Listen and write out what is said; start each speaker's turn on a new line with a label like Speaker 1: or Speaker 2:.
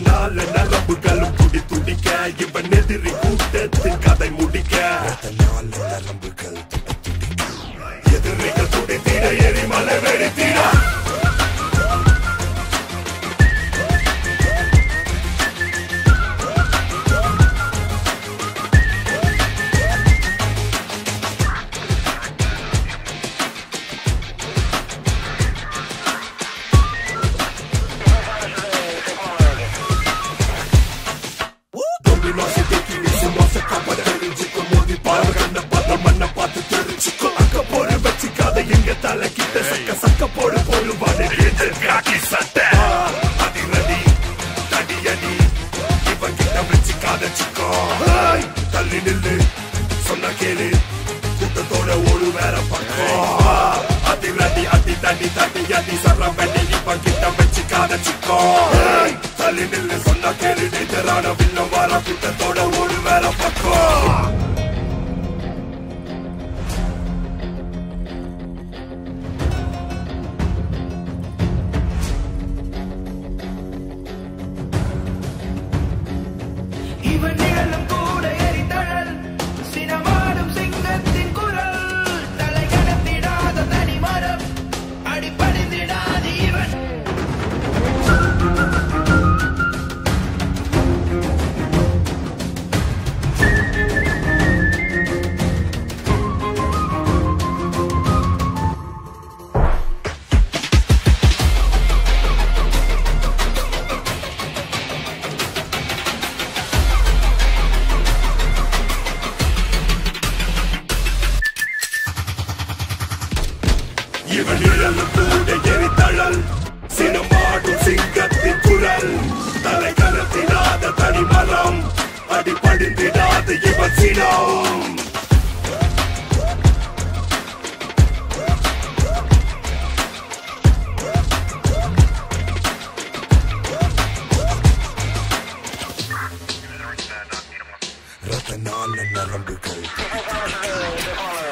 Speaker 1: ரத்தனால நரம்புகளும் துடி துடிக்க இவன் எதிரி கூட்டத்தின் கதை முடிக்க ரத்தனால நரம்புகள் துடி துடிக்க எதிரிகள் துடி தீர எரிமலை வெடி தீர Dominos இடிக்கி வீசி மோச கப்ப தெரிஞ்சுக்கோ மோதி பாரு கண்ண பார்த்து மண்ண பார்த்து தெரிஞ்சுக்கோ அக்க போடு வச்சுக்காத எங்க தலை கிட்ட சக்க சக்க போடு போடுவாடு காக்கி சட்டை அதிரடி தடியடி இவன் கிட்ட வச்சுக்காத சிக்கோ ஹேய், தள்ளி நில்லு சொன்ன கேளு கூட்டத்தோட ஒரு வேற பக்கம் அதிரடி அடி தடி தடி அடி சர வெடி இவன் கிட்ட வச்சுக்காத சிக்கோ ஹேய், தள்ளி நில்லு சொன்ன கேளு டேஞ்சரான வில்லம் வர கூட்டத்தோட ஒரு வேற பக்கம்
Speaker 2: இவன் நிழலும் கூட எரிதழல் சினமாடும் சிங்கத்தின் குரல் தலை கடத்திடாத தனிமரம் அடிப்படைந்திடாது இவன்
Speaker 1: இவன் இழந்து கூட எரித்தழல் சினமாடும் சிங்கத்தின் குரல் தலை கரத்திடாத தனிமரம் அடிப்படிந்திடாத இவன் சினம் ரத்தனால நரம்புகள்